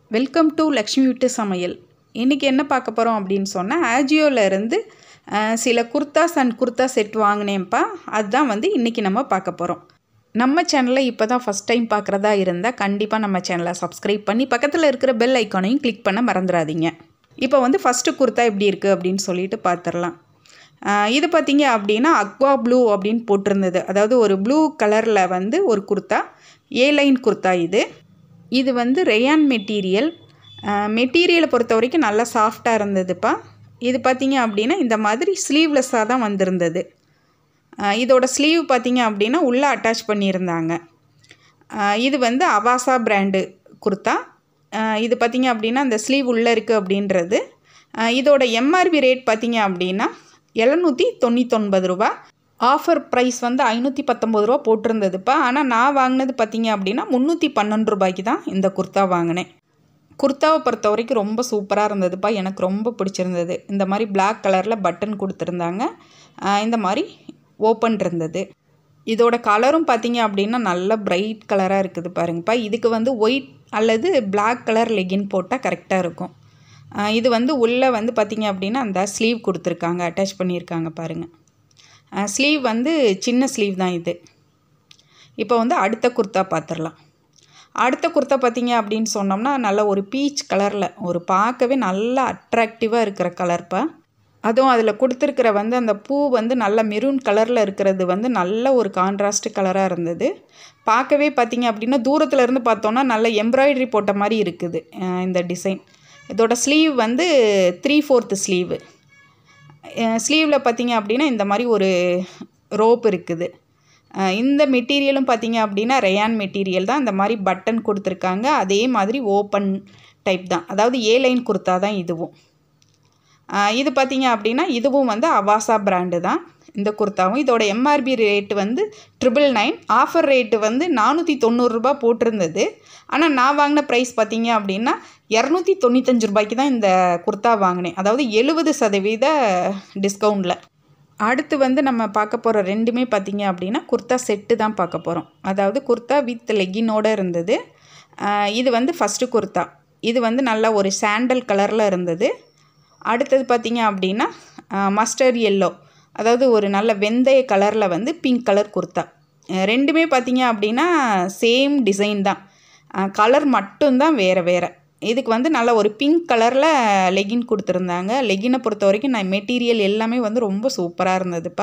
welcome to Lakshmi வீட்டு சமையல் இன்றைக்கி என்ன பார்க்க போகிறோம் அப்படின்னு சொன்னால் ஆஜியோவில் இருந்து அஹ், சில குர்தாஸ் அண்ட் குர்தா செட் வாங்கினேன்ப்பா அதுதான் வந்து இன்றைக்கி நம்ம பார்க்க போகிறோம் நம்ம சேனலை இப்போ தான் ஃபஸ்ட் டைம் பார்க்குறதா இருந்தால் கண்டிப்பாக நம்ம சேனலை சப்ஸ்கிரைப் பண்ணி பக்கத்தில் இருக்கிற பெல் ஐக்கானையும் கிளிக் பண்ண மறந்துடாதீங்க இப்போ வந்து ஃபஸ்ட்டு குர்தா எப்படி இருக்குது அப்படின்னு சொல்லிட்டு பார்த்துடலாம் ஆஹ் இது பார்த்தீங்க அப்படின்னா அக்வா ப்ளூ அப்படின்னு போட்டிருந்தது அதாவது ஒரு ப்ளூ கலரில் வந்து ஒரு குர்தா ஏ லைன் குர்தா இது இது வந்து ரேயான் மெட்டீரியல் மெட்டீரியலை பொறுத்த வரைக்கும் நல்லா சாஃப்டாக இருந்ததுப்பா இது பார்த்தீங்க அப்படின்னா இந்த மாதிரி ஸ்லீவ்லெஸ்ஸாக தான் வந்திருந்தது ஆஹ் இதோட ஸ்லீவ் பார்த்தீங்க அப்படின்னா உள்ளே அட்டாச் பண்ணியிருந்தாங்க ஆஹ் இது வந்து அவாசா பிராண்டு குர்தா ஆஹ் இது பார்த்தீங்க அப்படின்னா அந்த ஸ்லீவ் உள்ளே இருக்குது அப்படின்றது ஆஹ் இதோட எம்ஆர்பி ரேட் பார்த்தீங்க அப்படின்னா எழுநூற்றி தொண்ணூத்தொன்பது ரூபா ஆஃபர் ப்ரைஸ் வந்து ஐநூற்றி பத்தொம்பது ரூபா போட்டிருந்ததுப்பா ஆனால் நான் வாங்கினது பார்த்தீங்க அப்படின்னா முந்நூற்றி பன்னெண்டு ரூபாய்க்கு தான் இந்த குர்தா வாங்கினேன் குர்தாவை பொறுத்த வரைக்கும் ரொம்ப சூப்பராக இருந்ததுப்பா எனக்கு ரொம்ப பிடிச்சிருந்தது இந்த மாதிரி Black கலரில் பட்டன் கொடுத்துருந்தாங்க ஆஹ் இந்த மாதிரி ஓப்பன் இருந்தது இதோட கலரும் பார்த்தீங்க அப்படின்னா நல்ல பிரைட் கலராக இருக்குது பாருங்கப்பா இதுக்கு வந்து ஒயிட் அல்லது Black கலர் லெகின் போட்டால் கரெக்டாக இருக்கும் ஆஹ் இது வந்து உள்ளே வந்து பார்த்தீங்க அப்படின்னா அந்த ஸ்லீவ் கொடுத்துருக்காங்க அட்டாச் பண்ணியிருக்காங்க பாருங்கள் ஸ்லீவ் வந்து சின்ன ஸ்லீவ் தான் இது இப்போ வந்து அடுத்த குர்தா பார்த்துடலாம் அடுத்த குர்தா பார்த்தீங்க அப்படின்னு சொன்னோம்னா நல்ல ஒரு பீச் கலரில் ஒரு பார்க்கவே நல்லா அட்ராக்டிவாக இருக்கிற கலர்ப்பா அதுவும் அதில் கொடுத்துருக்கிற வந்து அந்த பூ வந்து நல்ல மெரூன் கலரில் இருக்கிறது வந்து நல்ல ஒரு கான்ட்ராஸ்ட் கலராக இருந்தது பார்க்கவே பார்த்தீங்க அப்படின்னா தூரத்துல இருந்து பார்த்தோன்னா நல்ல எம்ப்ராய்டரி போட்ட மாதிரி இருக்குது அஹ் இந்த டிசைன் இதோட ஸ்லீவ் வந்து த்ரீ ஃபோர்த்து ஸ்லீவு ஸ்லீவில் பார்த்தீங்க அப்படின்னா இந்த மாதிரி ஒரு ரோப் இருக்குது அஹ் இந்த மெட்டீரியலும் பார்த்தீங்க அப்படின்னா ரேயான் மெட்டீரியல் தான் இந்த மாதிரி பட்டன் கொடுத்துருக்காங்க அதே மாதிரி ஓப்பன் டைப் தான் அதாவது ஏ லைன் குர்த்தா தான் இதுவும் அஹ் இது பார்த்தீங்க அப்படின்னா இதுவும் வந்து அவாசா பிராண்டு தான் இந்த குர்த்தாவும் இதோட எம்ஆர்பி ரேட்டு வந்து ட்ரிபிள் நைன் ஆஃபர் ரேட்டு வந்து நானூற்றி தொண்ணூறுரூபா போட்டிருந்தது ஆனால் நான் வாங்கின ப்ரைஸ் பார்த்தீங்க அப்படின்னா இரநூத்தி தொண்ணூத்தஞ்சு ரூபாய்க்கு தான் இந்த குர்த்தா வாங்கினேன் அதாவது எழுபது சதவீத டிஸ்கவுண்டில் அடுத்து வந்து நம்ம பார்க்க போகிற ரெண்டுமே பார்த்தீங்க அப்படின்னா குர்த்தா செட்டு தான் பார்க்க போகிறோம் அதாவது குர்த்தா வித் லெகினோடு இருந்தது ஆஹ் இது வந்து ஃபஸ்ட்டு குர்த்தா இது வந்து நல்ல ஒரு சாண்டல் கலரில் இருந்தது அடுத்தது பார்த்தீங்க அப்படின்னா மஸ்டர் எல்லோ அதாவது ஒரு நல்ல வெந்தய கலரில் வந்து பிங்க் கலர் குர்த்தா அஹ் ரெண்டுமே பார்த்தீங்க அப்படின்னா சேம் டிசைன் தான் கலர் மட்டும்தான் வேறு வேறு இதுக்கு வந்து நல்ல ஒரு பிங்க் கலரில் லெகின் கொடுத்துருந்தாங்க லெகினை பொறுத்த வரைக்கும் நான் மெட்டீரியல் எல்லாமே வந்து ரொம்ப சூப்பராக இருந்ததுப்பா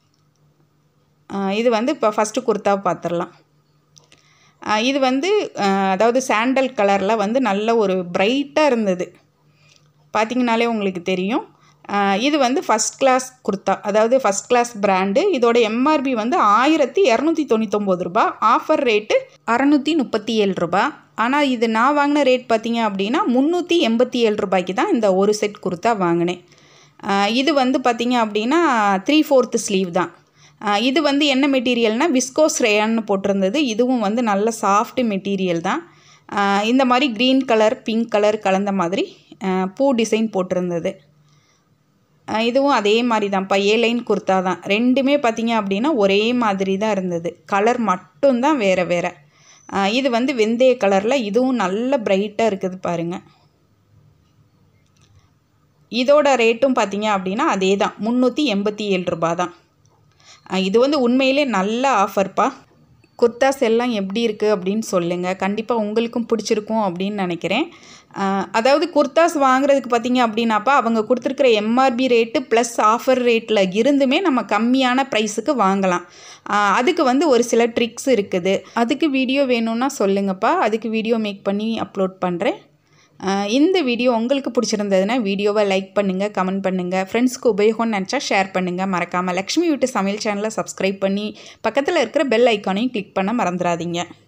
அஹ் இது வந்து இப்போ ஃபஸ்ட்டு குர்த்தா பார்த்துடலாம் அஹ் இது வந்து அஹ் அதாவது சாண்டல் கலரில் வந்து நல்ல ஒரு பிரைட்டாக இருந்தது பார்த்தீங்கனாலே உங்களுக்கு தெரியும் அஹ் இது வந்து ஃபஸ்ட் கிளாஸ் குர்த்தா அதாவது ஃபஸ்ட் கிளாஸ் பிராண்டு இதோட எம்ஆர்பி வந்து ஆயிரத்தி இரநூத்தி தொண்ணூத்தொம்பது ரூபா ஆஃபர் ரேட்டு அறநூற்றி முப்பத்தி ஏழு ரூபா ஆனால் இது நான் வாங்கின ரேட் பார்த்தீங்க அப்படின்னா முந்நூற்றி எண்பத்தி ஏழு ரூபாய்க்கு தான் இந்த ஒரு செட் குர்த்தா வாங்கினேன் அஹ் இது வந்து பார்த்தீங்க அப்படின்னா த்ரீ ஃபோர்த்து ஸ்லீவ் தான் அஹ் இது வந்து என்ன மெட்டீரியல்னால் விஸ்கோஸ் ரேயான்னு போட்டிருந்தது இதுவும் வந்து நல்ல சாஃப்ட் மெட்டீரியல் தான் அஹ் இந்த மாதிரி க்ரீன் கலர் பிங்க் கலர் கலந்த மாதிரி அஹ் பூ டிசைன் போட்டிருந்தது அஹ் இதுவும் அதே மாதிரி தான்ப்பா ஏ லைன் குர்த்தா தான் ரெண்டுமே பார்த்தீங்க அப்படின்னா ஒரே மாதிரி தான் இருந்தது கலர் மட்டும்தான் வேறு வேறு இது வந்து வெந்தய கலரில் இதுவும் நல்ல பிரைட்டாக இருக்குது பாருங்கள் இதோட ரேட்டும் பார்த்தீங்க அப்படின்னா அதே தான் முந்நூற்றி எண்பத்தி ஏழு ரூபா தான் அஹ் இது வந்து உண்மையிலே நல்ல ஆஃபர்ப்பா குர்தாஸ் எல்லாம் எப்படி இருக்குது அப்படின்னு சொல்லுங்கள் கண்டிப்பாக உங்களுக்கும் பிடிச்சிருக்கும் அப்படின்னு நினைக்கிறேன் அஹ் அதாவது குர்தாஸ் வாங்குறதுக்கு பார்த்தீங்க அப்படின்னாப்பா அவங்க கொடுத்துருக்குற எம்ஆர்பி ரேட்டு ப்ளஸ் ஆஃபர் ரேட்டில் இருந்துமே நம்ம கம்மியான ப்ரைஸுக்கு வாங்கலாம் அஹ் அதுக்கு வந்து ஒரு சில ட்ரிக்ஸ் இருக்குது அதுக்கு வீடியோ வேணும்னா சொல்லுங்கப்பா அதுக்கு வீடியோ மேக் பண்ணி அப்லோட் பண்ணுறேன் அஹ் இந்த வீடியோ உங்களுக்கு பிடிச்சிருந்ததுன்னா வீடியோவை லைக் பண்ணுங்கள் கமெண்ட் பண்ணுங்கள் ஃப்ரெண்ட்ஸ்க்கு உபயோகம்னு நினச்சா ஷேர் பண்ணுங்கள் மறக்காமல் லக்ஷ்மி வீட்டு சமையல் சேனலை சப்ஸ்கிரைப் பண்ணி பக்கத்தில் இருக்கிற பெல் ஐக்கானையும் கிளிக் பண்ண மறந்துடாதீங்க